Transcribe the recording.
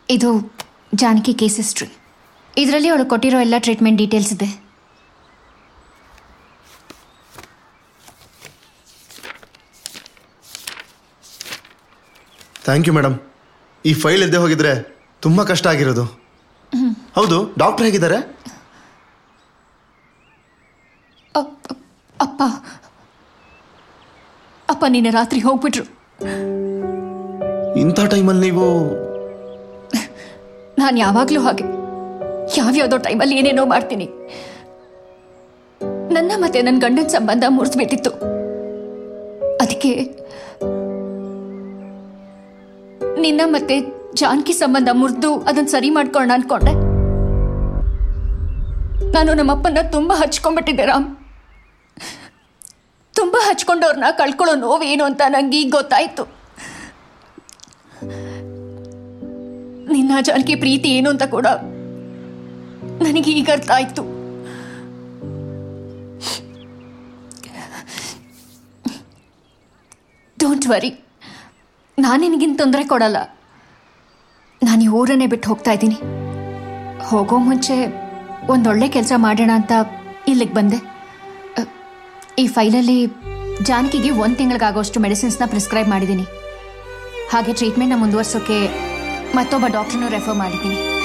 ಇದು Janaki case history ಇದರಲ್ಲಿ ಅವಳು ಕೊಟ್ಟಿರೋ ಎಲ್ಲ ಟ್ರೀಟ್ಮೆಂಟ್ ಡೀಟೇಲ್ಸ್ ಇದೆ ಥ್ಯಾಂಕ್ ಯು ಮೇಡಮ್ ಈ ಫೈಲ್ ಇಲ್ಲದೆ ಹೋಗಿದ್ರೆ ತುಂಬ ಕಷ್ಟ ಆಗಿರೋದು ಹೌದು ಡಾಕ್ಟರ್ ಹೇಗಿದ್ದಾರೆ ಅಪ್- ಅಪ್ಪ ಅಪ್ಪ ನಿನ್ನೆ ರಾತ್ರಿ ಹೋಗ್ಬಿಟ್ರು ಇಂಥ ಟೈಮಲ್ಲಿ ನೀವು ನಾನು ಯಾವಾಗಲೂ ಹಾಗೆ ಯಾವ್ಯಾವುದೋ ಟೈಮಲ್ಲಿ ಏನೇನೋ ಮಾಡ್ತೀನಿ ನನ್ನ ಮತ್ತೆ ನನ್ನ ಗಂಡನ ಸಂಬಂಧ ಮುರಿದ್ಬಿಟ್ಟಿತ್ತು ಅದಕ್ಕೆ ನಿನ್ನ ಮತ್ತೆ ಜಾನಕಿ ಸಂಬಂಧ ಮುರಿದು ಅದನ್ನ ಸರಿ ಮಾಡ್ಕೊಂಡು ಅನ್ಕೊಂಡೆ ನಾನು ನಮ್ಮಪ್ಪನ ತುಂಬಾ ಹಚ್ಕೊಂಡ್ಬಿಟ್ಟಿದ್ದೆ ರಾಮ್ ತುಂಬಾ ಹಚ್ಕೊಂಡವ್ರನ್ನ ಕಳ್ಕೊಳ್ಳೋ ನೋವೇನು ಅಂತ ನಂಗೆ ಈಗ ಗೊತ್ತಾಯ್ತು ನಿನ್ನ ಜಾನಕಿ ಪ್ರೀತಿ ಏನು ಅಂತ ಕೂಡ ನನಗೆ ಈಗ ಅರ್ಥ ಆಯ್ತು ಡೋಂಟ್ ವರಿ ನಾನು ನಿನಗಿನ್ ತೊಂದರೆ ಕೊಡಲ್ಲ ನಾನು ಈ ಊರನ್ನೇ ಬಿಟ್ಟು ಹೋಗ್ತಾ ಇದ್ದೀನಿ ಹೋಗೋ ಮುಂಚೆ ಒಂದೊಳ್ಳೆ ಕೆಲಸ ಮಾಡೋಣ ಅಂತ ಇಲ್ಲಿಗೆ ಬಂದೆ ಅ, ಈ ಫೈಲಲ್ಲಿ ಜಾನಕಿಗೆ ಒಂದು ತಿಂಗಳಿಗಾಗೋಷ್ಟು ಮೆಡಿಸಿನ್ಸ್ನ ಪ್ರಿಸ್ಕ್ರೈಬ್ ಮಾಡಿದ್ದೀನಿ ಹಾಗೆ ಟ್ರೀಟ್ಮೆಂಟ್ನ ಮುಂದುವರ್ಸೋಕೆ ಮತ್ತೊಬ್ಬ ಡಾಕ್ಟರ್ನೂ ರೆಫರ್ ಮಾಡಿದ್ದೀನಿ